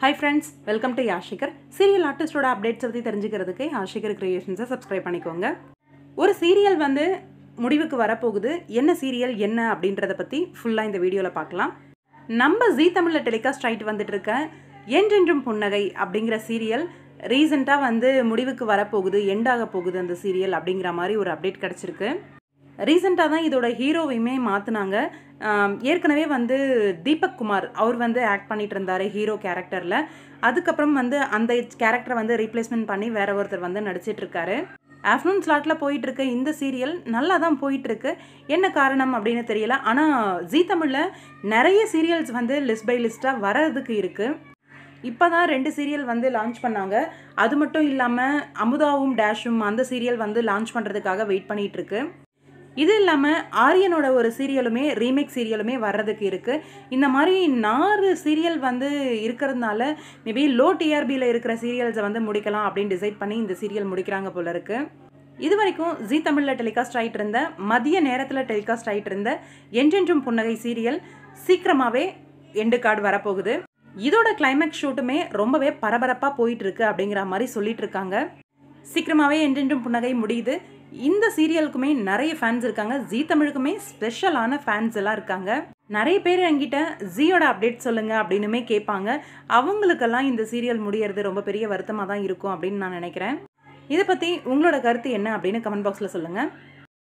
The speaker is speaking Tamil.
ஹை ஃப்ரெண்ட்ஸ் வெல்கம் டு யாஷிகர் சீரியல் ஆர்டிஸ்டோட அப்டேட்ஸ் பற்றி தெரிஞ்சுக்கிறதுக்கு யாஷிகர் கிரியேஷன்ஸை சப்ஸ்கிரைப் பண்ணிக்கோங்க ஒரு சீரியல் வந்து முடிவுக்கு வரப்போகுது என்ன சீரியல் என்ன அப்படின்றத பற்றி ஃபுல்லாக இந்த வீடியோவில் பார்க்கலாம் நம்ம ஜீ தமிழில் டெலிகாஸ்ட் ஆகிட்டு வந்துட்டு இருக்க என்றென்றும் புன்னகை அப்படிங்கிற சீரியல் ரீசெண்டாக வந்து முடிவுக்கு வரப்போகுது எண்டாக போகுது அந்த சீரியல் அப்படிங்கிற மாதிரி ஒரு அப்டேட் கிடச்சிருக்கு ரீசெண்டாக தான் இதோட ஹீரோவையுமே மாற்றினாங்க ஏற்கனவே வந்து தீபக் குமார் அவர் வந்து ஆக்ட் பண்ணிட்டு இருந்தார் ஹீரோ கேரக்டரில் அதுக்கப்புறம் வந்து அந்த கேரக்டரை வந்து ரீப்ளேஸ்மெண்ட் பண்ணி வேற ஒருத்தர் வந்து நடிச்சிட்டு இருக்காரு ஆஃப்டர்நூன் ஸ்லாட்டில் போயிட்டு இருக்க இந்த சீரியல் நல்லா தான் போயிட்டு இருக்கு என்ன காரணம் அப்படின்னு தெரியல ஆனால் ஜீ தமிழில் நிறைய சீரியல்ஸ் வந்து லிஸ்ட் பை லிஸ்ட்டாக வர்றதுக்கு இருக்குது இப்போ தான் ரெண்டு சீரியல் வந்து லான்ச் பண்ணாங்க அது மட்டும் இல்லாமல் அமுதாவும் டேஷும் அந்த சீரியல் வந்து லான்ச் பண்ணுறதுக்காக வெயிட் பண்ணிகிட்டு இருக்கு இது இல்லாமல் ஆரியனோட ஒரு சீரியலுமே ரீமேக் சீரியலுமே வர்றதுக்கு இருக்குது இந்த மாதிரி நாலு சீரியல் வந்து இருக்கிறதுனால மேபி லோ டிஆர்பியில் இருக்கிற சீரியல்ஸை வந்து முடிக்கலாம் அப்படின்னு டிசைட் பண்ணி இந்த சீரியல் முடிக்கிறாங்க போல இருக்கு இது வரைக்கும் ஜி தமிழில் டெலிகாஸ்ட் ஆகிட்டு இருந்த மதிய நேரத்தில் டெலிகாஸ்ட் ஆகிட்டு இருந்த என்றென்றும் புன்னகை சீரியல் சீக்கிரமாகவே எண்டு கார்டு வரப்போகுது இதோட கிளைமேக்ஸ் ஷூட்டுமே ரொம்பவே பரபரப்பாக போயிட்டு இருக்கு அப்படிங்கிற மாதிரி சொல்லிட்டு இருக்காங்க சீக்கிரமாகவே என்றென்றும் புன்னகை முடியுது இந்த சீரியலுக்குமே நிறைய ஃபேன்ஸ் இருக்காங்க ஜீ தமிழுக்குமே ஸ்பெஷலான ஃபேன்ஸ் எல்லாம் இருக்காங்க நிறைய பேர் என்கிட்ட ஜியோட அப்டேட் சொல்லுங்க அப்படின்னுமே கேட்பாங்க அவங்களுக்கெல்லாம் இந்த சீரியல் முடியறது ரொம்ப பெரிய வருத்தமாக தான் இருக்கும் அப்படின்னு நான் நினைக்கிறேன் இதை பற்றி உங்களோட கருத்து என்ன அப்படின்னு கமெண்ட் பாக்ஸில் சொல்லுங்கள்